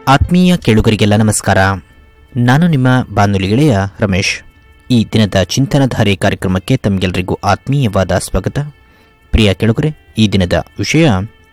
ಆತ್ಮೀಯ ಕೇಳುಗರಿಗೆಲ್ಲ ನಮಸ್ಕಾರ ನಾನು ನಿಮ್ಮ ಬಾನುಲಿ ಗೆಳೆಯ ರಮೇಶ್ ಈ ದಿನದ ಚಿಂತನಧಾರೆ ಕಾರ್ಯಕ್ರಮಕ್ಕೆ ತಮಗೆಲ್ಲರಿಗೂ ಆತ್ಮೀಯವಾದ ಸ್ವಾಗತ ಪ್ರಿಯ ಕೇಳುಗರೆ ಈ ದಿನದ ವಿಷಯ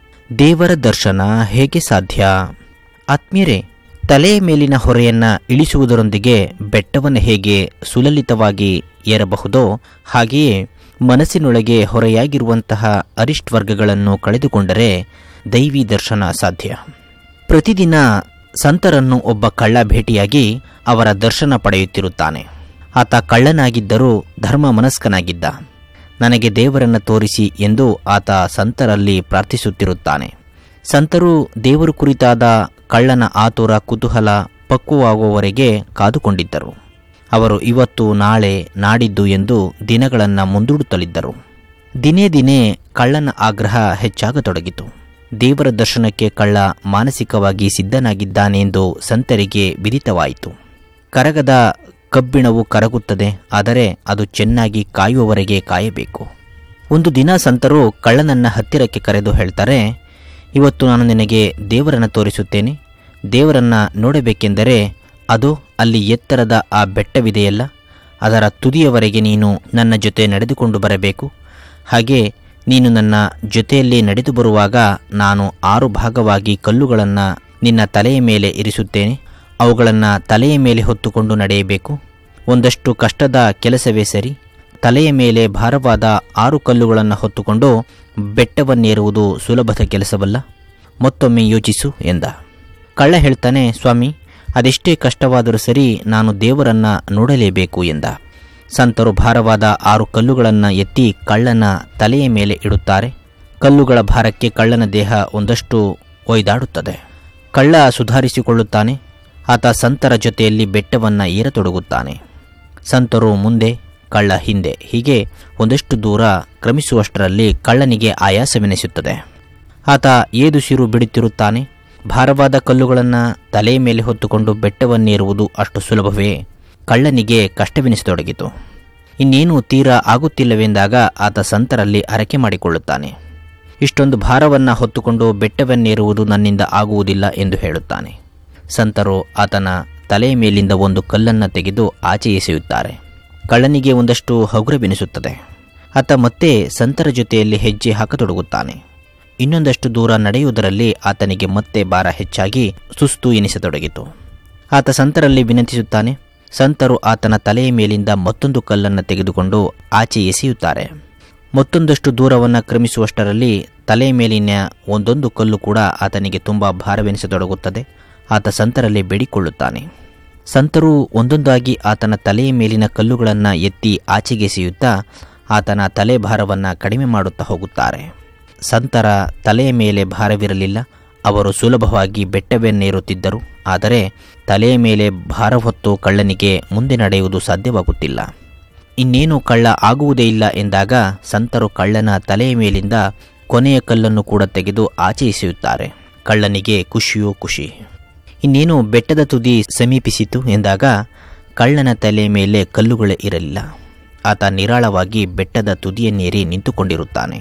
ದೇವರ ದರ್ಶನ ಹೇಗೆ ಸಾಧ್ಯ ಆತ್ಮೀಯರೇ ತಲೆಯ ಮೇಲಿನ ಹೊರೆಯನ್ನು ಇಳಿಸುವುದರೊಂದಿಗೆ ಬೆಟ್ಟವನ್ನು ಹೇಗೆ ಸುಲಲಿತವಾಗಿ ಏರಬಹುದೋ ಹಾಗೆಯೇ ಮನಸ್ಸಿನೊಳಗೆ ಹೊರೆಯಾಗಿರುವಂತಹ ಅರಿಷ್ಟ್ ವರ್ಗಗಳನ್ನು ಕಳೆದುಕೊಂಡರೆ ದೈವಿ ದರ್ಶನ ಸಾಧ್ಯ ಪ್ರತಿದಿನ ಸಂತರನ್ನು ಒಬ್ಬ ಕಳ್ಳ ಭೇಟಿಯಾಗಿ ಅವರ ದರ್ಶನ ಪಡೆಯುತ್ತಿರುತ್ತಾನೆ ಆತ ಕಳ್ಳನಾಗಿದ್ದರೂ ಧರ್ಮ ಮನಸ್ಕನಾಗಿದ್ದ ನನಗೆ ದೇವರನ್ನು ತೋರಿಸಿ ಎಂದು ಆತ ಸಂತರಲ್ಲಿ ಪ್ರಾರ್ಥಿಸುತ್ತಿರುತ್ತಾನೆ ಸಂತರು ದೇವರು ಕುರಿತಾದ ಕಳ್ಳನ ಆತುರ ಕುತೂಹಲ ಪಕ್ವವಾಗುವವರೆಗೆ ಕಾದುಕೊಂಡಿದ್ದರು ಅವರು ಇವತ್ತು ನಾಳೆ ನಾಡಿದ್ದು ಎಂದು ದಿನಗಳನ್ನು ಮುಂದೂಡುತ್ತಲಿದ್ದರು ದಿನೇ ದಿನೇ ಕಳ್ಳನ ಆಗ್ರಹ ಹೆಚ್ಚಾಗತೊಡಗಿತು ದೇವರ ದರ್ಶನಕ್ಕೆ ಕಳ್ಳ ಮಾನಸಿಕವಾಗಿ ಸಿದ್ಧನಾಗಿದ್ದಾನೆಂದು ಸಂತರಿಗೆ ವಿದಿತವಾಯಿತು ಕರಗದ ಕಬ್ಬಿಣವು ಕರಗುತ್ತದೆ ಆದರೆ ಅದು ಚೆನ್ನಾಗಿ ಕಾಯುವವರೆಗೆ ಕಾಯಬೇಕು ಒಂದು ದಿನ ಸಂತರು ಕಳ್ಳನನ್ನ ಹತ್ತಿರಕ್ಕೆ ಕರೆದು ಹೇಳ್ತಾರೆ ಇವತ್ತು ನಾನು ನಿನಗೆ ದೇವರನ್ನು ತೋರಿಸುತ್ತೇನೆ ದೇವರನ್ನ ನೋಡಬೇಕೆಂದರೆ ಅದು ಅಲ್ಲಿ ಎತ್ತರದ ಆ ಬೆಟ್ಟವಿದೆಯಲ್ಲ ಅದರ ತುದಿಯವರೆಗೆ ನೀನು ನನ್ನ ಜೊತೆ ನಡೆದುಕೊಂಡು ಬರಬೇಕು ಹಾಗೆ ನೀನು ನನ್ನ ಜೊತೆಯಲ್ಲಿ ನಡೆದು ಬರುವಾಗ ನಾನು ಆರು ಭಾಗವಾಗಿ ಕಲ್ಲುಗಳನ್ನು ನಿನ್ನ ತಲೆಯ ಮೇಲೆ ಇರಿಸುತ್ತೇನೆ ಅವುಗಳನ್ನು ತಲೆಯ ಮೇಲೆ ಹೊತ್ತುಕೊಂಡು ನಡೆಯಬೇಕು ಒಂದಷ್ಟು ಕಷ್ಟದ ಕೆಲಸವೇ ಸರಿ ತಲೆಯ ಮೇಲೆ ಭಾರವಾದ ಆರು ಕಲ್ಲುಗಳನ್ನು ಹೊತ್ತುಕೊಂಡು ಬೆಟ್ಟವನ್ನೇರುವುದು ಸುಲಭದ ಕೆಲಸವಲ್ಲ ಮತ್ತೊಮ್ಮೆ ಯೋಚಿಸು ಎಂದ ಕಳ್ಳ ಹೇಳ್ತಾನೆ ಸ್ವಾಮಿ ಅದೆಷ್ಟೇ ಕಷ್ಟವಾದರೂ ಸರಿ ನಾನು ದೇವರನ್ನ ನೋಡಲೇಬೇಕು ಎಂದ ಸಂತರು ಭಾರವಾದ ಆರು ಕಲ್ಲುಗಳನ್ನು ಎತ್ತಿ ಕಳ್ಳನ ತಲೆಯ ಮೇಲೆ ಇಡುತ್ತಾರೆ ಕಲ್ಲುಗಳ ಭಾರಕ್ಕೆ ಕಳ್ಳನ ದೇಹ ಒಂದಷ್ಟು ಒಯ್ದಾಡುತ್ತದೆ ಕಳ್ಳ ಸುಧಾರಿಸಿಕೊಳ್ಳುತ್ತಾನೆ ಆತ ಸಂತರ ಜೊತೆಯಲ್ಲಿ ಬೆಟ್ಟವನ್ನು ಏರತೊಡಗುತ್ತಾನೆ ಸಂತರು ಮುಂದೆ ಕಳ್ಳ ಹಿಂದೆ ಹೀಗೆ ಒಂದಷ್ಟು ದೂರ ಕ್ರಮಿಸುವಷ್ಟರಲ್ಲಿ ಕಳ್ಳನಿಗೆ ಆಯಾಸವೆನಿಸುತ್ತದೆ ಆತ ಏದುಸಿರು ಬಿಡುತ್ತಿರುತ್ತಾನೆ ಭಾರವಾದ ಕಲ್ಲುಗಳನ್ನು ತಲೆಯ ಮೇಲೆ ಹೊತ್ತುಕೊಂಡು ಬೆಟ್ಟವನ್ನೇರುವುದು ಅಷ್ಟು ಸುಲಭವೇ ಕಳ್ಳನಿಗೆ ಕಷ್ಟವೆನಿಸತೊಡಗಿತು ಇನ್ನೇನು ತೀರಾ ಆಗುತ್ತಿಲ್ಲವೆಂದಾಗ ಆತ ಸಂತರಲ್ಲಿ ಹರಕೆ ಮಾಡಿಕೊಳ್ಳುತ್ತಾನೆ ಇಷ್ಟೊಂದು ಭಾರವನ್ನು ಹೊತ್ತುಕೊಂಡು ಬೆಟ್ಟವನ್ನೇರುವುದು ನನ್ನಿಂದ ಆಗುವುದಿಲ್ಲ ಎಂದು ಹೇಳುತ್ತಾನೆ ಸಂತರು ಆತನ ತಲೆಯ ಮೇಲಿಂದ ಒಂದು ಕಲ್ಲನ್ನು ತೆಗೆದು ಆಚೆ ಎಸೆಯುತ್ತಾರೆ ಕಳ್ಳನಿಗೆ ಒಂದಷ್ಟು ಹಗುರವೆನಿಸುತ್ತದೆ ಆತ ಮತ್ತೆ ಸಂತರ ಜೊತೆಯಲ್ಲಿ ಹೆಜ್ಜೆ ಹಾಕತೊಡಗುತ್ತಾನೆ ಇನ್ನೊಂದಷ್ಟು ದೂರ ನಡೆಯುವುದರಲ್ಲಿ ಆತನಿಗೆ ಮತ್ತೆ ಭಾರ ಹೆಚ್ಚಾಗಿ ಸುಸ್ತು ಎನಿಸತೊಡಗಿತು ಆತ ಸಂತರಲ್ಲಿ ವಿನಂತಿಸುತ್ತಾನೆ ಸಂತರು ಆತನ ತಲೆಯ ಮೇಲಿಂದ ಮತ್ತೊಂದು ಕಲ್ಲನ್ನು ತೆಗೆದುಕೊಂಡು ಆಚೆ ಎಸೆಯುತ್ತಾರೆ ಮತ್ತೊಂದಷ್ಟು ದೂರವನ್ನು ಕ್ರಮಿಸುವಷ್ಟರಲ್ಲಿ ತಲೆಯ ಮೇಲಿನ ಒಂದೊಂದು ಕಲ್ಲು ಕೂಡ ಆತನಿಗೆ ತುಂಬ ಭಾರವೆನಿಸತೊಡಗುತ್ತದೆ ಆತ ಸಂತರಲ್ಲಿ ಬೇಡಿಕೊಳ್ಳುತ್ತಾನೆ ಸಂತರು ಒಂದೊಂದಾಗಿ ಆತನ ತಲೆಯ ಮೇಲಿನ ಕಲ್ಲುಗಳನ್ನು ಎತ್ತಿ ಆಚೆಗೆಸೆಯುತ್ತಾ ಆತನ ತಲೆ ಭಾರವನ್ನು ಕಡಿಮೆ ಮಾಡುತ್ತಾ ಹೋಗುತ್ತಾರೆ ಸಂತರ ತಲೆಯ ಮೇಲೆ ಭಾರವಿರಲಿಲ್ಲ ಅವರು ಸುಲಭವಾಗಿ ಬೆಟ್ಟವನ್ನೇರುತ್ತಿದ್ದರು ಆದರೆ ತಲೆಯ ಮೇಲೆ ಭಾರ ಹೊತ್ತು ಕಳ್ಳನಿಗೆ ಮುಂದೆ ನಡೆಯುವುದು ಸಾಧ್ಯವಾಗುತ್ತಿಲ್ಲ ಇನ್ನೇನು ಕಳ್ಳ ಆಗುವುದೇ ಇಲ್ಲ ಎಂದಾಗ ಸಂತರು ಕಳ್ಳನ ತಲೆಯ ಮೇಲಿಂದ ಕೊನೆಯ ಕಲ್ಲನ್ನು ಕೂಡ ತೆಗೆದು ಆಚೆ ಎಸೆಯುತ್ತಾರೆ ಕಳ್ಳನಿಗೆ ಖುಷಿಯೋ ಖುಷಿ ಇನ್ನೇನು ಬೆಟ್ಟದ ತುದಿ ಸಮೀಪಿಸಿತು ಎಂದಾಗ ಕಳ್ಳನ ತಲೆಯ ಮೇಲೆ ಕಲ್ಲುಗಳೇ ಇರಲಿಲ್ಲ ಆತ ನಿರಾಳವಾಗಿ ಬೆಟ್ಟದ ತುದಿಯನ್ನೇರಿ ನಿಂತುಕೊಂಡಿರುತ್ತಾನೆ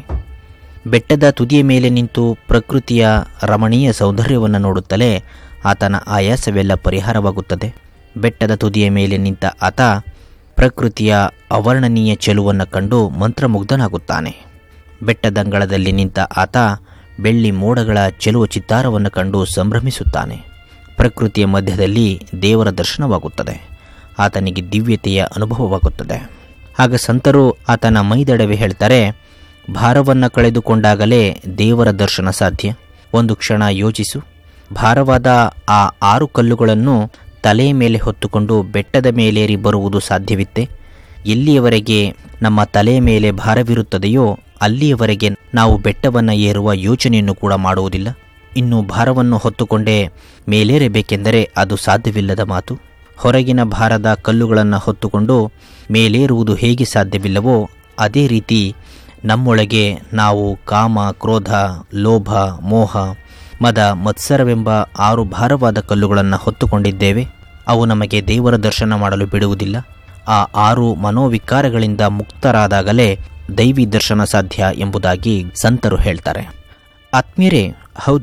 ಬೆಟ್ಟದ ತುದಿಯ ಮೇಲೆ ನಿಂತು ಪ್ರಕೃತಿಯ ರಮಣೀಯ ಸೌಂದರ್ಯವನ್ನು ನೋಡುತ್ತಲೇ ಆತನ ಆಯಾಸವೆಲ್ಲ ಪರಿಹಾರವಾಗುತ್ತದೆ ಬೆಟ್ಟದ ತುದಿಯ ಮೇಲೆ ನಿಂತ ಆತ ಪ್ರಕೃತಿಯ ಅವರ್ಣನೀಯ ಚೆಲುವನ್ನು ಕಂಡು ಮಂತ್ರಮುಗ್ಧನಾಗುತ್ತಾನೆ ಬೆಟ್ಟದಂಗಳದಲ್ಲಿ ನಿಂತ ಆತ ಬೆಳ್ಳಿ ಮೋಡಗಳ ಚೆಲುವ ಚಿತ್ತಾರವನ್ನು ಕಂಡು ಸಂಭ್ರಮಿಸುತ್ತಾನೆ ಪ್ರಕೃತಿಯ ಮಧ್ಯದಲ್ಲಿ ದೇವರ ದರ್ಶನವಾಗುತ್ತದೆ ಆತನಿಗೆ ದಿವ್ಯತೆಯ ಅನುಭವವಾಗುತ್ತದೆ ಆಗ ಸಂತರು ಆತನ ಮೈದಡವೆ ಹೇಳ್ತಾರೆ ಭಾರವನ್ನು ಕಳೆದುಕೊಂಡಾಗಲೇ ದೇವರ ದರ್ಶನ ಸಾಧ್ಯ ಒಂದು ಕ್ಷಣ ಯೋಚಿಸು ಭಾರವಾದ ಆ ಆರು ಕಲ್ಲುಗಳನ್ನು ತಲೆಯ ಮೇಲೆ ಹೊತ್ತುಕೊಂಡು ಬೆಟ್ಟದ ಮೇಲೇರಿ ಬರುವುದು ಸಾಧ್ಯವಿತ್ತೆ ಎಲ್ಲಿಯವರೆಗೆ ನಮ್ಮ ತಲೆಯ ಮೇಲೆ ಭಾರವಿರುತ್ತದೆಯೋ ಅಲ್ಲಿಯವರೆಗೆ ನಾವು ಬೆಟ್ಟವನ್ನು ಏರುವ ಯೋಚನೆಯನ್ನು ಕೂಡ ಮಾಡುವುದಿಲ್ಲ ಇನ್ನು ಭಾರವನ್ನು ಹೊತ್ತುಕೊಂಡೇ ಮೇಲೇರಬೇಕೆಂದರೆ ಅದು ಸಾಧ್ಯವಿಲ್ಲದ ಮಾತು ಹೊರಗಿನ ಭಾರದ ಕಲ್ಲುಗಳನ್ನು ಹೊತ್ತುಕೊಂಡು ಮೇಲೇರುವುದು ಹೇಗೆ ಸಾಧ್ಯವಿಲ್ಲವೋ ಅದೇ ರೀತಿ ನಮ್ಮೊಳಗೆ ನಾವು ಕಾಮ ಕ್ರೋಧ ಲೋಭ ಮೋಹ ಮದ ಮತ್ಸರವೆಂಬ ಆರು ಭಾರವಾದ ಕಲ್ಲುಗಳನ್ನು ಹೊತ್ತುಕೊಂಡಿದ್ದೇವೆ ಅವು ನಮಗೆ ದೇವರ ದರ್ಶನ ಮಾಡಲು ಬಿಡುವುದಿಲ್ಲ ಆ ಆರು ಮನೋವಿಕಾರಗಳಿಂದ ಮುಕ್ತರಾದಾಗಲೇ ದೈವಿ ದರ್ಶನ ಸಾಧ್ಯ ಎಂಬುದಾಗಿ ಸಂತರು ಹೇಳ್ತಾರೆ ಆತ್ಮೀಯರೇ ಹೌದು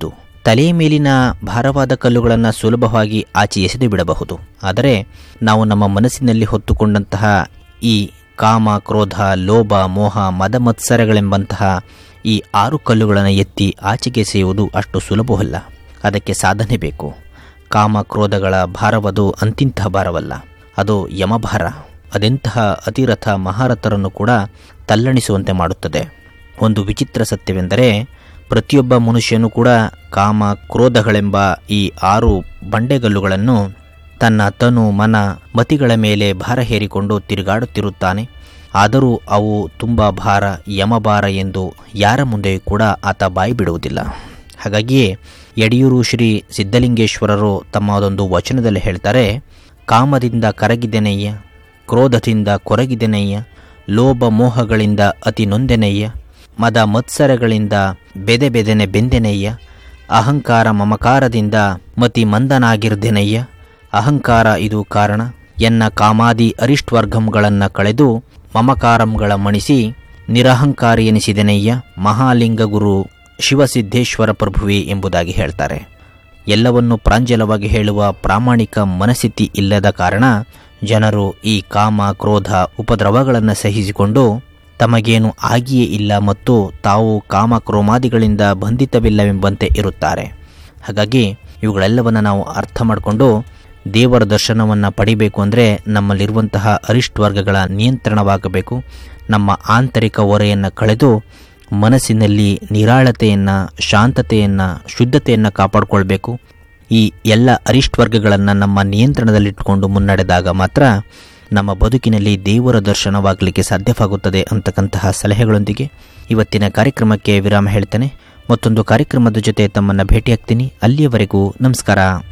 ತಲೆಯ ಮೇಲಿನ ಭಾರವಾದ ಕಲ್ಲುಗಳನ್ನು ಸುಲಭವಾಗಿ ಆಚೆ ಎಸೆದು ಬಿಡಬಹುದು ಆದರೆ ನಾವು ನಮ್ಮ ಮನಸ್ಸಿನಲ್ಲಿ ಹೊತ್ತುಕೊಂಡಂತಹ ಈ ಕಾಮ ಕ್ರೋಧ ಲೋಭ ಮೋಹ ಮದ ಮತ್ಸರಗಳೆಂಬಂತಹ ಈ ಆರು ಕಲ್ಲುಗಳನ್ನು ಎತ್ತಿ ಆಚೆಗೆ ಎಸೆಯುವುದು ಅಷ್ಟು ಸುಲಭವಲ್ಲ ಅದಕ್ಕೆ ಸಾಧನೆ ಬೇಕು ಕಾಮ ಕ್ರೋಧಗಳ ಭಾರವದು ಅಂತಿಂತಹ ಭಾರವಲ್ಲ ಅದು ಯಮಭಾರ ಅದೆಂತಹ ಅತಿರಥ ಮಹಾರಥರನ್ನು ಕೂಡ ತಲ್ಲಣಿಸುವಂತೆ ಮಾಡುತ್ತದೆ ಒಂದು ವಿಚಿತ್ರ ಸತ್ಯವೆಂದರೆ ಪ್ರತಿಯೊಬ್ಬ ಮನುಷ್ಯನು ಕೂಡ ಕಾಮ ಕ್ರೋಧಗಳೆಂಬ ಈ ಆರು ಬಂಡೆಗಲ್ಲುಗಳನ್ನು ತನ್ನ ತನು ಮನ ಮತಿಗಳ ಮೇಲೆ ಭಾರ ಹೇರಿಕೊಂಡು ತಿರುಗಾಡುತ್ತಿರುತ್ತಾನೆ ಆದರೂ ಅವು ತುಂಬ ಭಾರ ಯಮಭಾರ ಎಂದು ಯಾರ ಮುಂದೆಯೂ ಕೂಡ ಆತ ಬಾಯಿ ಬಿಡುವುದಿಲ್ಲ ಹಾಗಾಗಿಯೇ ಯಡಿಯೂರು ಶ್ರೀ ಸಿದ್ಧಲಿಂಗೇಶ್ವರರು ತಮ್ಮ ಅದೊಂದು ವಚನದಲ್ಲಿ ಹೇಳ್ತಾರೆ ಕಾಮದಿಂದ ಕರಗಿದೆನಯ್ಯ ಕ್ರೋಧದಿಂದ ಕೊರಗಿದೆನಯ್ಯ ಲೋಭ ಮೋಹಗಳಿಂದ ಅತಿ ನೊಂದೆನಯ್ಯ ಮದ ಮತ್ಸರಗಳಿಂದ ಬೆದೆ ಬೆದೆನೆ ಬೆಂದೆನಯ್ಯ ಅಹಂಕಾರ ಮಮಕಾರದಿಂದ ಮತಿ ಮಂದನಾಗಿರ್ದೆನಯ್ಯ ಅಹಂಕಾರ ಇದು ಕಾರಣ ಎನ್ನ ಕಾಮಾದಿ ಅರಿಷ್ಟ್ವರ್ಗಂಗಳನ್ನು ಕಳೆದು ಮಮಕಾರಂಗಳ ಮಣಿಸಿ ನಿರಹಂಕಾರಿ ಎನಿಸಿದೆನಯ್ಯ ಮಹಾಲಿಂಗ ಗುರು ಶಿವಸಿದ್ದೇಶ್ವರ ಪ್ರಭುವೆ ಎಂಬುದಾಗಿ ಹೇಳ್ತಾರೆ ಎಲ್ಲವನ್ನು ಪ್ರಾಂಜಲವಾಗಿ ಹೇಳುವ ಪ್ರಾಮಾಣಿಕ ಮನಸ್ಥಿತಿ ಇಲ್ಲದ ಕಾರಣ ಜನರು ಈ ಕಾಮ ಕ್ರೋಧ ಉಪದ್ರವಗಳನ್ನು ಸಹಿಸಿಕೊಂಡು ತಮಗೇನು ಆಗಿಯೇ ಇಲ್ಲ ಮತ್ತು ತಾವು ಕಾಮ ಕ್ರೋಮಾದಿಗಳಿಂದ ಬಂಧಿತವಿಲ್ಲವೆಂಬಂತೆ ಇರುತ್ತಾರೆ ಹಾಗಾಗಿ ಇವುಗಳೆಲ್ಲವನ್ನು ನಾವು ಅರ್ಥ ಮಾಡಿಕೊಂಡು ದೇವರ ದರ್ಶನವನ್ನು ಪಡಿಬೇಕು ಅಂದರೆ ನಮ್ಮಲ್ಲಿರುವಂತಹ ಅರಿಷ್ಟ್ ವರ್ಗಗಳ ನಿಯಂತ್ರಣವಾಗಬೇಕು ನಮ್ಮ ಆಂತರಿಕ ಹೊರೆಯನ್ನು ಕಳೆದು ಮನಸ್ಸಿನಲ್ಲಿ ನಿರಾಳತೆಯನ್ನು ಶಾಂತತೆಯನ್ನು ಶುದ್ಧತೆಯನ್ನು ಕಾಪಾಡಿಕೊಳ್ಬೇಕು ಈ ಎಲ್ಲ ಅರಿಷ್ಟ್ ವರ್ಗಗಳನ್ನು ನಮ್ಮ ನಿಯಂತ್ರಣದಲ್ಲಿಟ್ಟುಕೊಂಡು ಮುನ್ನಡೆದಾಗ ಮಾತ್ರ ನಮ್ಮ ಬದುಕಿನಲ್ಲಿ ದೇವರ ದರ್ಶನವಾಗಲಿಕ್ಕೆ ಸಾಧ್ಯವಾಗುತ್ತದೆ ಅಂತಕ್ಕಂತಹ ಸಲಹೆಗಳೊಂದಿಗೆ ಇವತ್ತಿನ ಕಾರ್ಯಕ್ರಮಕ್ಕೆ ವಿರಾಮ ಹೇಳ್ತೇನೆ ಮತ್ತೊಂದು ಕಾರ್ಯಕ್ರಮದ ಜೊತೆ ತಮ್ಮನ್ನು ಭೇಟಿಯಾಗ್ತೀನಿ ಅಲ್ಲಿಯವರೆಗೂ ನಮಸ್ಕಾರ